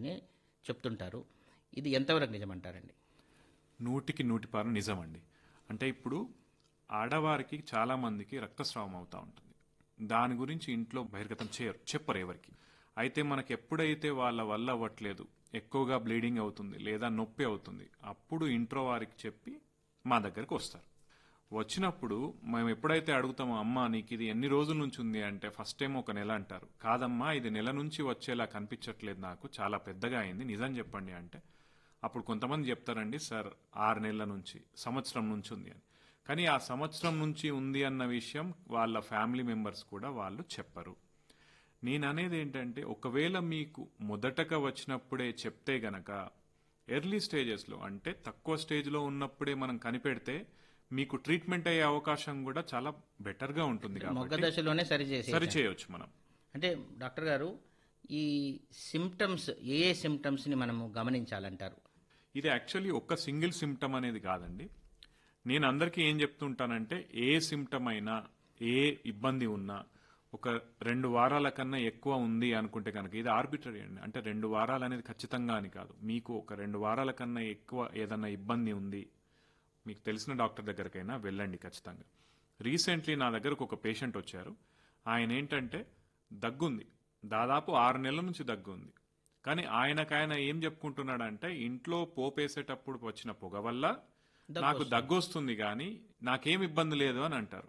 అని చెప్తుంటారు ఇది ఎంతవరకు నిజమంటారండి నూటికి నూటి పారు నిజమండి అంటే ఇప్పుడు ఆడవారికి చాలా మందికి రక్తస్రావం అవుతూ ఉంటుంది దాని గురించి ఇంట్లో బహిర్గతం చేయరు చెప్పరు ఎవరికి అయితే మనకి ఎప్పుడైతే వాళ్ళ వల్ల అవ్వట్లేదు ఎక్కువగా బ్లీడింగ్ అవుతుంది లేదా నొప్పి అవుతుంది అప్పుడు ఇంట్లో వారికి చెప్పి మా దగ్గరకు వస్తారు వచ్చినప్పుడు మేము ఎప్పుడైతే అడుగుతామో అమ్మా నీకు ఇది ఎన్ని రోజుల నుంచి ఉంది అంటే ఫస్ట్ టైం ఒక నెల అంటారు కాదమ్మా ఇది నెల నుంచి వచ్చేలా కనిపించట్లేదు నాకు చాలా పెద్దగా అయింది నిజం చెప్పండి అంటే అప్పుడు కొంతమంది చెప్తారండి సార్ ఆరు నెలల నుంచి సంవత్సరం నుంచి ఉంది అని కానీ ఆ సంవత్సరం నుంచి ఉంది అన్న విషయం వాళ్ళ ఫ్యామిలీ మెంబర్స్ కూడా వాళ్ళు చెప్పరు నేను అనేది ఏంటంటే ఒకవేళ మీకు మొదటగా వచ్చినప్పుడే చెప్తే గనక ఎర్లీ స్టేజెస్లో అంటే తక్కువ స్టేజ్లో ఉన్నప్పుడే మనం కనిపెడితే మీకు ట్రీట్మెంట్ అయ్యే అవకాశం కూడా చాలా బెటర్గా ఉంటుంది మొగ్గ కాబట్టి దశలోనే సరిచేసి సరి చేయొచ్చు మనం అంటే డాక్టర్ గారు ఈ సిమ్టమ్స్ ఏ ఏ సిమ్టమ్స్ని మనము గమనించాలంటారు ఇది యాక్చువల్లీ ఒక్క సింగిల్ సిమ్టమ్ అనేది కాదండి నేను అందరికీ ఏం చెప్తుంటానంటే ఏ సిమ్టమ్ అయినా ఏ ఇబ్బంది ఉన్నా ఒక రెండు వారాల కన్నా ఎక్కువ ఉంది అనుకుంటే కనుక ఇది ఆర్బిటరీ అండి అంటే రెండు వారాలు అనేది ఖచ్చితంగా అని కాదు మీకు ఒక రెండు వారాల కన్నా ఎక్కువ ఏదన్నా ఇబ్బంది ఉంది మీకు తెలిసిన డాక్టర్ దగ్గరకైనా వెళ్ళండి ఖచ్చితంగా రీసెంట్లీ నా దగ్గరకు ఒక పేషెంట్ వచ్చారు ఆయన ఏంటంటే దగ్గుంది దాదాపు ఆరు నెలల నుంచి దగ్గు ఉంది కానీ ఆయనకాయన ఏం చెప్పుకుంటున్నాడంటే ఇంట్లో పోపేసేటప్పుడు వచ్చిన పొగ వల్ల నాకు దగ్గు వస్తుంది కానీ నాకేం ఇబ్బంది లేదు అని అంటారు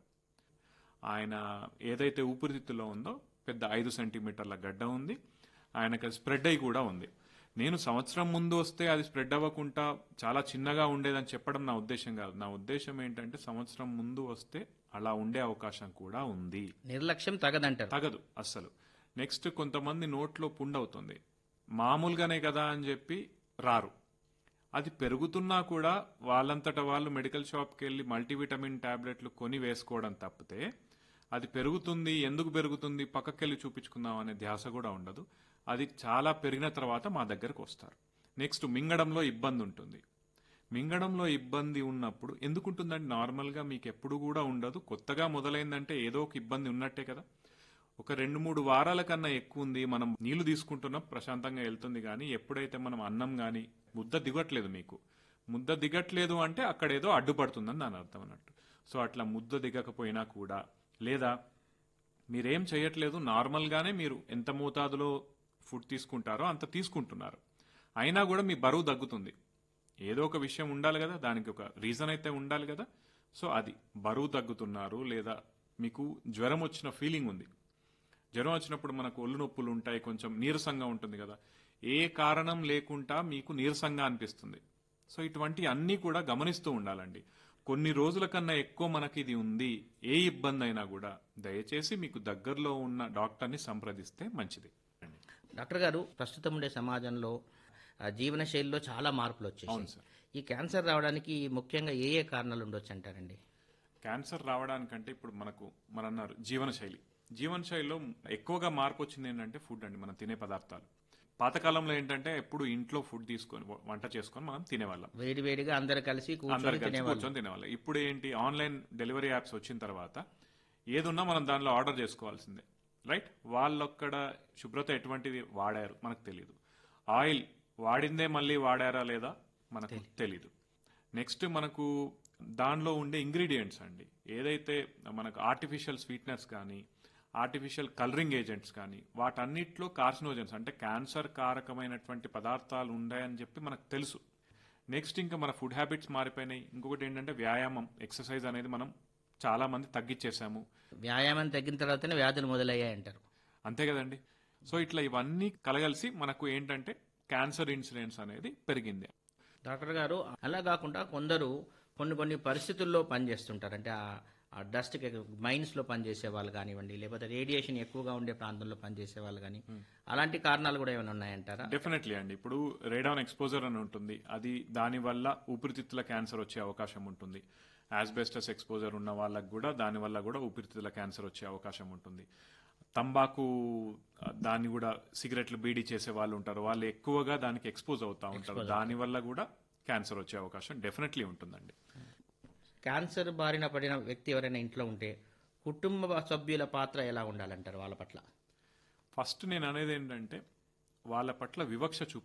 ఆయన ఏదైతే ఊపిరితిత్తులో ఉందో పెద్ద ఐదు సెంటీమీటర్ల గడ్డ ఉంది ఆయనకు స్ప్రెడ్ అయి కూడా ఉంది నేను సంవత్సరం ముందు వస్తే అది స్ప్రెడ్ అవ్వకుండా చాలా చిన్నగా ఉండేదని చెప్పడం నా ఉద్దేశం కాదు నా ఉద్దేశం ఏంటంటే సంవత్సరం ముందు వస్తే అలా ఉండే అవకాశం కూడా ఉంది నిర్లక్ష్యం తగదంటారు తగదు అస్సలు నెక్స్ట్ కొంతమంది నోట్లో పుండవుతుంది మామూలుగానే కదా అని చెప్పి రారు అది పెరుగుతున్నా కూడా వాళ్ళంతట వాళ్ళు మెడికల్ షాప్కి వెళ్ళి మల్టీవిటమిన్ టాబ్లెట్లు కొని వేసుకోవడం తప్పితే అది పెరుగుతుంది ఎందుకు పెరుగుతుంది పక్కకెళ్ళి చూపించుకుందాం అనే ధ్యాస కూడా ఉండదు అది చాలా పెరిగిన తర్వాత మా దగ్గరకు వస్తారు నెక్స్ట్ మింగడంలో ఇబ్బంది ఉంటుంది మింగడంలో ఇబ్బంది ఉన్నప్పుడు ఎందుకు ఉంటుందంటే నార్మల్గా మీకు ఎప్పుడు కూడా ఉండదు కొత్తగా మొదలైందంటే ఏదో ఒక ఇబ్బంది ఉన్నట్టే కదా ఒక రెండు మూడు వారాల కన్నా ఎక్కువ ఉంది మనం నీళ్లు తీసుకుంటున్నాం ప్రశాంతంగా వెళ్తుంది కానీ ఎప్పుడైతే మనం అన్నం కానీ ముద్ద దిగట్లేదు మీకు ముద్ద దిగట్లేదు అంటే అక్కడ ఏదో అడ్డుపడుతుందని దాని అర్థం అన్నట్టు సో అట్లా ముద్ద దిగకపోయినా కూడా లేదా మీరేం చేయట్లేదు నార్మల్గానే మీరు ఎంత మోతాదులో ఫుడ్ తీసుకుంటారో అంత తీసుకుంటున్నారు అయినా కూడా మీ బరువు తగ్గుతుంది ఏదో ఒక విషయం ఉండాలి కదా దానికి ఒక రీజన్ అయితే ఉండాలి కదా సో అది బరువు తగ్గుతున్నారు లేదా మీకు జ్వరం వచ్చిన ఫీలింగ్ ఉంది జ్వరం వచ్చినప్పుడు మనకు ఒళ్ళు నొప్పులు ఉంటాయి కొంచెం నీరసంగా ఉంటుంది కదా ఏ కారణం లేకుండా మీకు నీరసంగా అనిపిస్తుంది సో ఇటువంటి అన్నీ కూడా గమనిస్తూ ఉండాలండి కొన్ని రోజుల కన్నా ఎక్కువ మనకి ఇది ఉంది ఏ ఇబ్బంది అయినా కూడా దయచేసి మీకు దగ్గరలో ఉన్న డాక్టర్ని సంప్రదిస్తే మంచిది డాక్టర్ గారు ప్రస్తుతం ఉండే సమాజంలో ఆ, జీవన శైలిలో చాలా మార్పులు అవును వచ్చేసాయి సార్ ఈ క్యాన్సర్ రావడానికి ముఖ్యంగా ఏ ఏ కారణాలు ఉండొచ్చు అంటారండి క్యాన్సర్ రావడానికంటే ఇప్పుడు మనకు మన అన్నారు జీవనశైలి జీవనశైలిలో ఎక్కువగా మార్పు వచ్చింది ఏంటంటే ఫుడ్ అండి మనం తినే పదార్థాలు పాతకాలంలో ఏంటంటే ఎప్పుడు ఇంట్లో ఫుడ్ తీసుకొని వంట చేసుకొని మనం తినేవాళ్ళం వేడి వేడిగా అందరు కలిసి అందరు కూర్చొని కలిసి తినేవాళ్ళు కూర్చొని తినేవాళ్ళం ఇప్పుడు ఏంటి ఆన్లైన్ డెలివరీ యాప్స్ వచ్చిన తర్వాత ఏదున్నా మనం దానిలో ఆర్డర్ చేసుకోవాల్సిందే రైట్ వాళ్ళొక్కడ శుభ్రత ఎటువంటిది వాడారు మనకు తెలియదు ఆయిల్ వాడిందే మళ్ళీ వాడారా లేదా మనకు తెలీదు నెక్స్ట్ మనకు దానిలో ఉండే ఇంగ్రీడియంట్స్ అండి ఏదైతే మనకు ఆర్టిఫిషియల్ స్వీట్నెస్ కానీ ఆర్టిఫిషియల్ కలరింగ్ ఏజెంట్స్ కానీ వాటన్నిటిలో కార్సినోజన్స్ అంటే క్యాన్సర్ కారకమైనటువంటి పదార్థాలు ఉన్నాయని చెప్పి మనకు తెలుసు నెక్స్ట్ ఇంకా మన ఫుడ్ హ్యాబిట్స్ మారిపోయినాయి ఇంకొకటి ఏంటంటే వ్యాయామం ఎక్సర్సైజ్ అనేది మనం చాలా మంది తగ్గించేసాము వ్యాయామం తగ్గిన తర్వాతనే వ్యాధులు మొదలయ్యాయి అంటారు అంతే కదండి సో ఇట్లా ఇవన్నీ కలగలిసి మనకు ఏంటంటే క్యాన్సర్ ఇన్సిడెన్స్ అనేది పెరిగింది డాక్టర్ గారు అలా కాకుండా కొందరు కొన్ని కొన్ని పరిస్థితుల్లో పనిచేస్తుంటారు అంటే ఆ- ఆ డస్ట్ మైన్స్ లో పనిచేసే వాళ్ళు కానివ్వండి లేకపోతే రేడియేషన్ ఎక్కువగా ఉండే ప్రాంతంలో పనిచేసే వాళ్ళు కానీ అలాంటి కారణాలు కూడా ఏమైనా ఉన్నాయంటారా డెఫినెట్లీ అండి ఇప్పుడు రేడాన్ ఎక్స్పోజర్ అని ఉంటుంది అది దాని వల్ల ఊపిరితిత్తుల క్యాన్సర్ వచ్చే అవకాశం ఉంటుంది యాస్బెస్టస్ ఎక్స్పోజర్ ఉన్న వాళ్ళకి కూడా దాని వల్ల కూడా ఊపిరితిత్తుల క్యాన్సర్ వచ్చే అవకాశం ఉంటుంది తంబాకు ఆ, దాన్ని కూడా సిగరెట్లు బీడీ చేసే వాళ్ళు ఉంటారు వాళ్ళు ఎక్కువగా దానికి ఎక్స్పోజ్ అవుతా ఉంటారు దాని వల్ల కూడా క్యాన్సర్ వచ్చే అవకాశం డెఫినెట్లీ ఉంటుందండి క్యాన్సర్ బారిన పడిన వ్యక్తి ఎవరైనా ఇంట్లో ఉంటే కుటుంబ సభ్యుల పాత్ర ఎలా ఉండాలంటారు వాళ్ళ పట్ల ఫస్ట్ నేను అనేది ఏంటంటే వాళ్ళ పట్ల వివక్ష చూపి